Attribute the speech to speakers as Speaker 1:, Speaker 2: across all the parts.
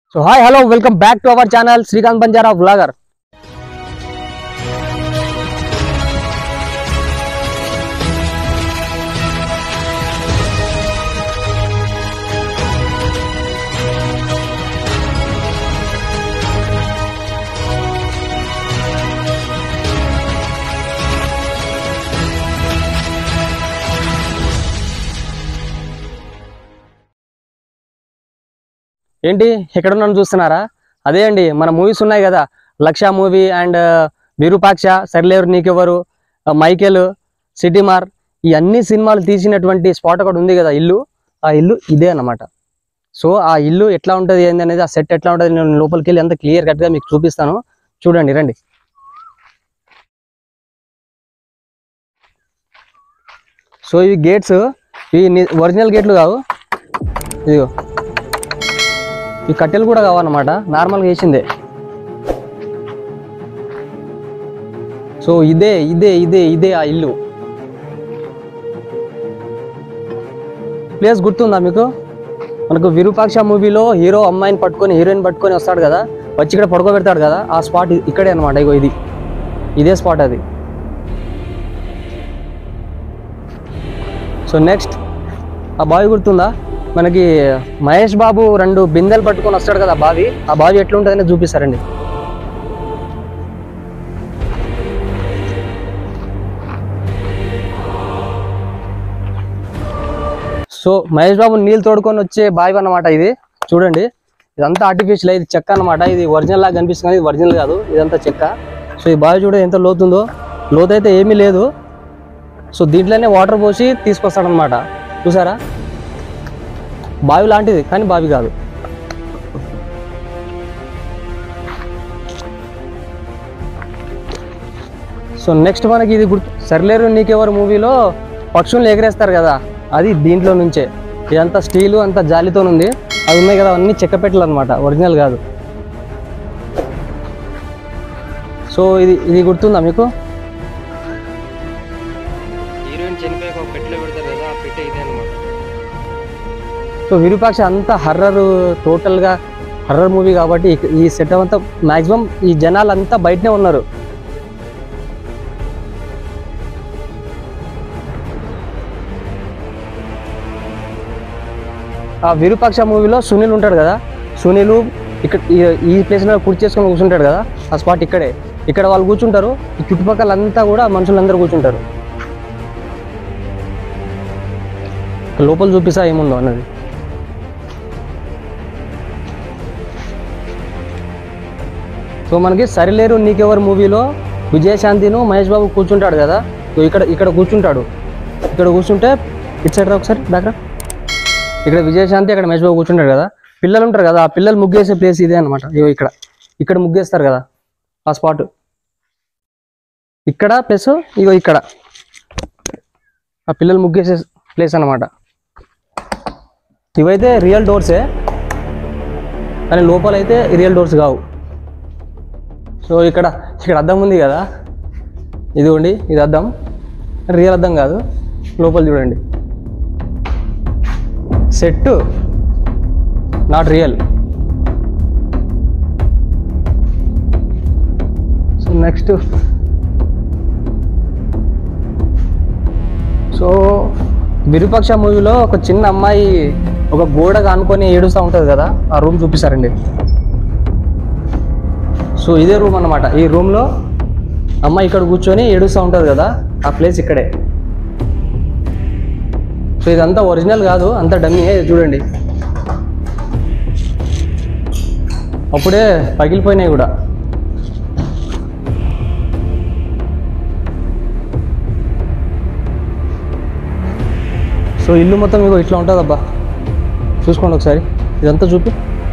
Speaker 1: So hi hello welcome back to our channel Srikanth Banjara vlogger ఏంటి ఎక్కడ ఉన్నాను చూస్తున్నారా అదే అండి మన మూవీస్ ఉన్నాయి కదా లక్ష మూవీ అండ్ విరూపాక్ష సరిలేరు నీకెవరు ఆ, మైకేల్ సిటీమార్ ఈ అన్ని సినిమాలు తీసినటువంటి స్పాట్ ఒకటి ఉంది కదా ఇల్లు ఆ ఇల్లు ఇదే అన్నమాట సో ఆ ఇల్లు ఎట్లా ఉంటుంది ఏంది అనేది ఆ సెట్ ఎట్లా ఉంటుంది నేను లోపలికి వెళ్ళి అంత క్లియర్ కట్గా మీకు చూపిస్తాను చూడండి రండి సో ఇవి గేట్స్ ఇవి ఒరిజినల్ గేట్లు కావు ఇదిగో ఈ కట్టెలు కూడా కావన్నమాట నార్మల్గా వేసిందే సో ఇదే ఇదే ఇదే ఇదే ఆ ఇల్లు ప్లేస్ గుర్తుందా మీకు మనకు విరూపాక్ష మూవీలో హీరో అమ్మాయిని పట్టుకొని హీరోయిన్ పట్టుకొని వస్తాడు కదా వచ్చి ఇక్కడ పడుకోబెడతాడు కదా ఆ స్పాట్ ఇక్కడే అనమాట ఇగో ఇది ఇదే స్పాట్ అది సో నెక్స్ట్ ఆ బావి గుర్తుందా మనకి మహేష్ బాబు రెండు బిందెలు పట్టుకొని వస్తాడు కదా ఆ బావి ఆ బావి ఎట్లుంటుందని చూపిస్తారండి సో మహేష్ బాబు నీళ్ళు తోడుకొని వచ్చే బావి అన్నమాట ఇది చూడండి ఇదంతా ఆర్టిఫిషియల్ ఇది చెక్క అన్నమాట ఇది ఒరిజినల్ లాగా కనిపిస్తుంది కానీ ఇది ఒరిజినల్ కాదు ఇదంతా చెక్క సో ఈ బావి చూడ ఎంత లోతుందో లోతు అయితే ఏమీ లేదు సో దీంట్లోనే వాటర్ పోసి తీసుకొస్తాడనమాట చూసారా బావి లాంటిది కానీ బావి కాదు సో నెక్స్ట్ మనకి ఇది గుర్తు సర్లేరు నీకెవరు మూవీలో పక్షులను ఎగరేస్తారు కదా అది దీంట్లో నుంచే ఇదంతా స్టీలు అంతా జాలితో ఉంది అవి ఉన్నాయి కదా అవన్నీ చెక్క పెట్టలు అనమాట ఒరిజినల్ కాదు సో ఇది ఇది గుర్తుందా మీకు హీరోయిన్ చనిపోయాక ఒక పెట్టెలో పెడతారు కదా ఆ పెట్టె ఇదే అనమాట సో విరూపాక్ష అంతా హర్రర్ టోటల్గా హర్రర్ మూవీ కాబట్టి ఇక- ఈ సెట్ అంతా మాక్సిమం ఈ జనాలు అంతా బయటనే ఉన్నారు ఆ విరూపాక్ష మూవీలో సునీల్ ఉంటాడు కదా సునీల్ ఇక్కడ ఈ- ఈ ప్లేస్ మీద కుర్చీ చేసుకొని కూర్చుంటాడు కదా ఆ స్పాట్ ఇక్కడే ఇక్కడ వాళ్ళు కూర్చుంటారు ఈ చుట్టుపక్కల అంతా కూడా మనుషులందరూ కూర్చుంటారు లోపల చూపిస్తా ఏముందో అన్నది సో మనకి సరిలేరు నీకెవరు మూవీలో విజయశాంతిను మహేష్ బాబు కూర్చుంటాడు కదా సో ఇక్కడ ఇక్కడ కూర్చుంటాడు ఇక్కడ కూర్చుంటే ఇటు సైడ్ రా ఒకసారి బ్యాక్ ఇక్కడ విజయశాంతి అక్కడ మహేష్ బాబు కూర్చుంటాడు కదా పిల్లలు ఉంటారు కదా ఆ పిల్లలు ముగ్గేసే ప్లేస్ ఇదే అనమాట ఇగో ఇక్కడ ఇక్కడ ముగ్గేస్తారు కదా ఆ స్పాట్ ఇక్కడ ప్లస్ ఇగో ఇక్కడ ఆ పిల్లలు ముగ్గేసే ప్లేస్ అన్నమాట ఇవైతే రియల్ డోర్సే కానీ లోపల అయితే రియల్ డోర్స్ కావు సో ఇక్కడ ఇక్కడ అద్దం ఉంది కదా ఇదిగోండి ఇది అద్దం రియల్ అద్దం కాదు లోపల చూడండి set not real so next so Virupaksha మూవీలో ఒక చిన్న అమ్మాయి ఒక గోడగా అనుకొని ఏడుస్తూ ఉంటుంది కదా ఆ రూమ్ చూపిస్తారండి సో ఇదే రూమ్ అన్నమాట ఈ రూమ్లో అమ్మాయి ఇక్కడ కూర్చొని ఏడుస్తూ ఉంటుంది కదా ఆ ప్లేస్ ఇక్కడే సో ఇదంతా ఒరిజినల్ కాదు అంతా డమ్మీ చూడండి అప్పుడే పగిలిపోయినాయి కూడా సో ఇల్లు మొత్తం మీకు ఇట్లా ఉంటుంది అబ్బా చూసుకోండి ఒకసారి ఇదంతా చూపి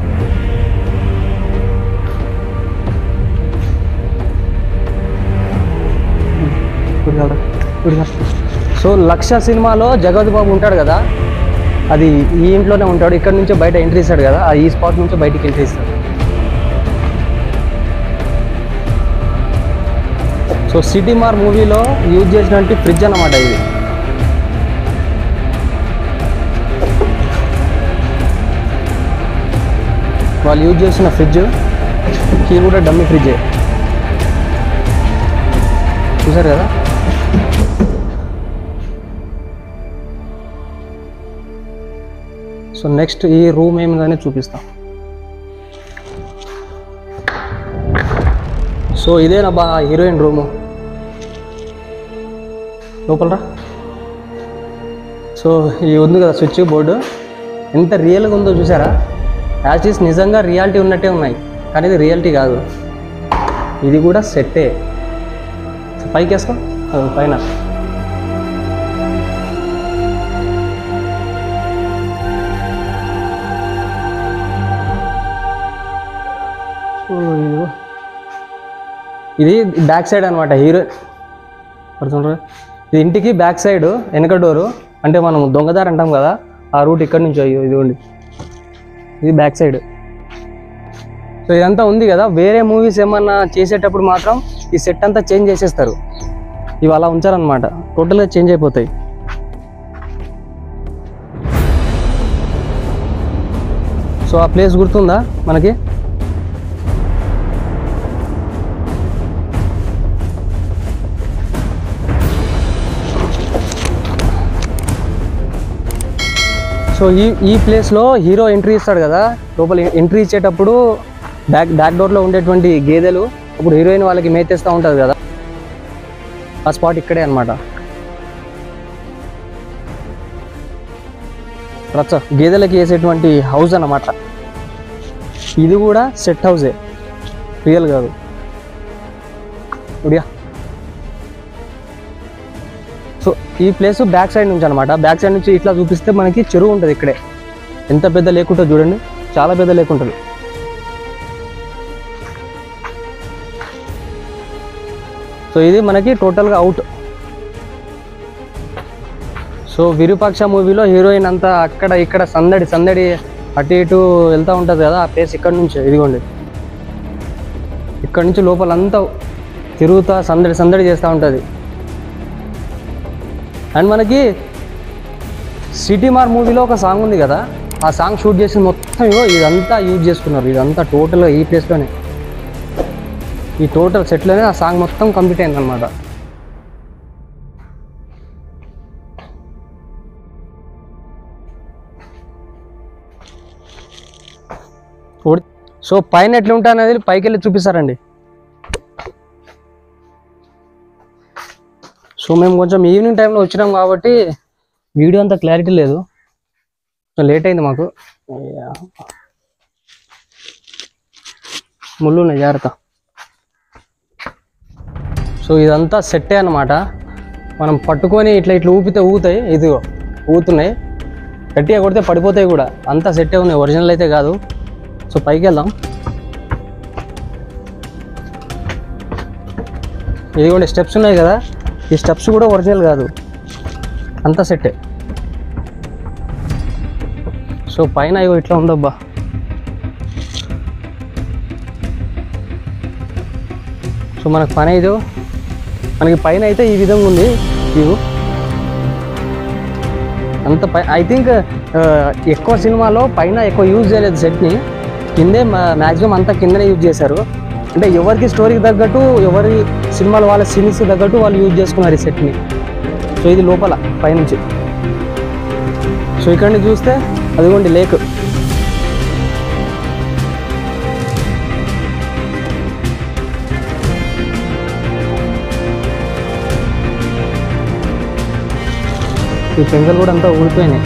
Speaker 1: సో లక్ష సినిమాలో జగత్ బాబు ఉంటాడు కదా అది ఈ ఇంట్లోనే ఉంటాడు ఇక్కడ నుంచి బయట ఎంట్రీ ఇస్తాడు కదా ఆ ఈ స్పాట్ నుంచి బయటికి ఎంట్రీ ఇస్తాడు సో సిటీ మార్ మూవీలో యూజ్ చేసినటువంటి ఫ్రిడ్జ్ అన్నమాట ఇది వాళ్ళు యూజ్ చేస్తున్న ఫ్రిడ్జ్ ఇది కూడా డమ్మీ ఫ్రిడ్జే చూసారు కదా సో నెక్స్ట్ ఈ రూమ్ ఏమిందని చూపిస్తాం సో ఇదేనా బా హీరోయిన్ రూము లోపలరా సో ఇది ఉంది కదా స్విచ్ బోర్డు ఎంత రియల్గా ఉందో చూసారా యాచెస్ నిజంగా రియాలిటీ ఉన్నట్టే ఉన్నాయి కానీ ఇది రియాలిటీ కాదు ఇది కూడా సెట్టే సో పైకి వేసుకో అది పైన సో ఇదిగో ఇది బ్యాక్ సైడ్ అనమాట హీరో పడుతుండ్రు ఇది ఇంటికి బ్యాక్ సైడ్ వెనక డోరు అంటే మనం దొంగదారి అంటాం కదా ఆ రూట్ ఇక్కడ నుంచి అయ్యో ఇదిగోండి ఇది బ్యాక్ సైడ్ సో ఇదంతా ఉంది కదా వేరే మూవీస్ ఏమన్నా చేసేటప్పుడు మాత్రం ఈ సెట్ అంతా చేంజ్ చేసేస్తారు ఇవి అలా ఉంచారనమాట టోటల్గా చేంజ్ అయిపోతాయి సో ఆ ప్లేస్ గుర్తుందా మనకి సో ఈ ఈ ప్లేస్లో హీరో ఎంట్రీ ఇస్తాడు కదా లోపల ఎంట్రీ ఇచ్చేటప్పుడు బ్యాక్ బ్యాక్ డోర్లో ఉండేటువంటి గేదెలు అప్పుడు హీరోయిన్ వాళ్ళకి మేతేస్తూ ఉంటుంది కదా ఆ స్పాట్ ఇక్కడే అనమాట రచ్చ గేదెలకి వేసేటువంటి హౌస్ అన్నమాట ఇది కూడా సెట్ హౌసే రియల్ కాదు ఉడియా సో ఈ ప్లేస్ బ్యాక్ సైడ్ నుంచి అనమాట బ్యాక్ సైడ్ నుంచి ఇట్లా చూపిస్తే మనకి చెరువు ఉంటుంది ఇక్కడే ఎంత పెద్ద లేక్ ఉంటుందో చూడండి చాలా పెద్ద లేక్ ఉంటుంది సో ఇది మనకి టోటల్గా అవుట్ సో విరూపాక్ష మూవీలో హీరోయిన్ అంతా అక్కడ ఇక్కడ సందడి సందడి అటు ఇటు వెళ్తూ ఉంటుంది కదా ఆ ప్లేస్ ఇక్కడ నుంచి ఇదిగోండి ఇక్కడ నుంచి లోపలంతా తిరుగుతా సందడి సందడి చేస్తూ ఉంటుంది అండ్ మనకి సిటీ మార్ మూవీలో ఒక సాంగ్ ఉంది కదా ఆ సాంగ్ షూట్ చేసిన మొత్తం ఇగో ఇదంతా యూజ్ చేసుకున్నారు ఇదంతా టోటల్గా ఈ ప్లేస్లోనే ఈ టోటల్ సెట్లోనే ఆ సాంగ్ మొత్తం కంప్లీట్ అయింది అనమాట సో పైన ఎట్లా ఉంటా అనేది పైకి వెళ్ళి చూపిస్తారండి సో మేము కొంచెం ఈవినింగ్ టైంలో వచ్చినాం కాబట్టి వీడియో అంత క్లారిటీ లేదు కొంచెం లేట్ అయింది మాకు అయ్యా. ముళ్ళు ఉన్నాయి జాగ్రత్త సో ఇదంతా సెట్టే అన్నమాట మనం పట్టుకొని ఇట్లా ఇట్లా ఊపితే ఊగుతాయి ఇదిగో ఊగుతున్నాయి గట్టిగా కొడితే పడిపోతాయి కూడా అంతా సెట్టే ఉన్నాయి ఒరిజినల్ అయితే కాదు సో పైకి వెళ్దాం ఇదిగోండి స్టెప్స్ ఉన్నాయి కదా ఈ స్టెప్స్ కూడా ఒరిజినల్ కాదు అంతా సెట్టే సో పైన ఇగో ఇట్లా ఉందబ్బా సో మనకు పని అయితే మనకి పైన అయితే ఈ విధంగా ఉంది వ్యూ అంత పై ఐ థింక్ ఎక్కువ సినిమాలో పైన ఎక్కువ యూజ్ చేయలేదు సెట్ని కిందే మ్యాక్సిమం అంతా కిందనే యూజ్ చేశారు అంటే ఎవరికి స్టోరీకి తగ్గట్టు ఎవరి సినిమాలు వాళ్ళ సీన్స్కి తగ్గట్టు వాళ్ళు యూజ్ చేసుకున్నారు ఈ సెట్ని సో ఇది లోపల పైనుంచి సో ఇక్కడ నుంచి చూస్తే అదిగోండి లేక్ ఈ పెంకలు కూడా అంతా ఊడిపోయినాయి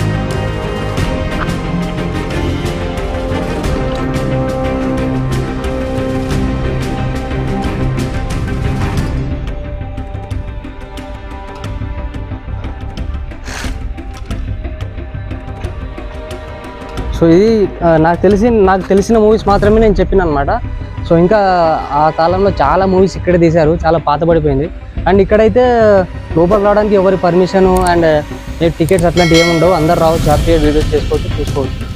Speaker 1: సో ఇది ఆ, నాకు తెలిసి నాకు తెలిసిన మూవీస్ మాత్రమే నేను చెప్పిన అనమాట సో ఇంకా ఆ కాలంలో చాలా మూవీస్ ఇక్కడే తీశారు చాలా పాతబడిపోయింది అండ్ ఇక్కడైతే లోపల రావడానికి ఎవరి పర్మిషన్ అండ్ టికెట్స్ అట్లాంటివి ఏమి ఉండవు అందరు రావచ్చు హ్యాపీగా వీడియోస్ చేసుకోవచ్చు చూసుకోవచ్చు